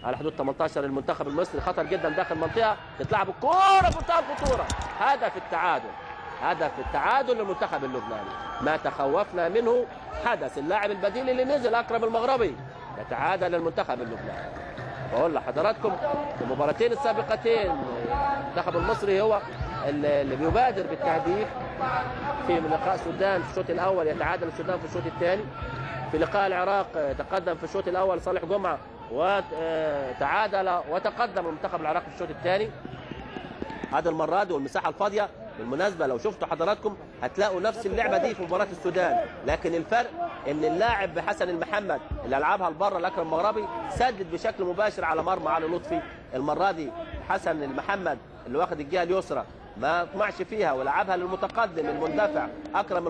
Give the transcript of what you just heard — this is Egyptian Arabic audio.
على حدود 18 المنتخب المصري خطر جدا داخل المنطقه تتلعب الكوره في منتهى الخطوره هدف التعادل هدف التعادل للمنتخب اللبناني ما تخوفنا منه حدث اللاعب البديل اللي نزل اكرم المغربي يتعادل المنتخب اللبناني بقول لحضراتكم في المباراتين السابقتين المنتخب المصري هو اللي اللي بيبادر بالتهديف في لقاء السودان في الشوط الاول يتعادل السودان في الشوط الثاني في لقاء العراق تقدم في الشوط الاول صالح جمعه وتعادل وتقدم المنتخب العراقي في الشوط الثاني هذا المره دي والمساحه الفاضيه بالمناسبه لو شفتوا حضراتكم هتلاقوا نفس اللعبه دي في مباراه السودان لكن الفرق ان اللاعب حسن المحمد اللي لعبها لبره الاكرم المغربي سدد بشكل مباشر على مرمى علي لطفي المره دي حسن المحمد اللي واخد الجهه اليسرى ما طمعش فيها ولعبها للمتقدم المندفع اكرم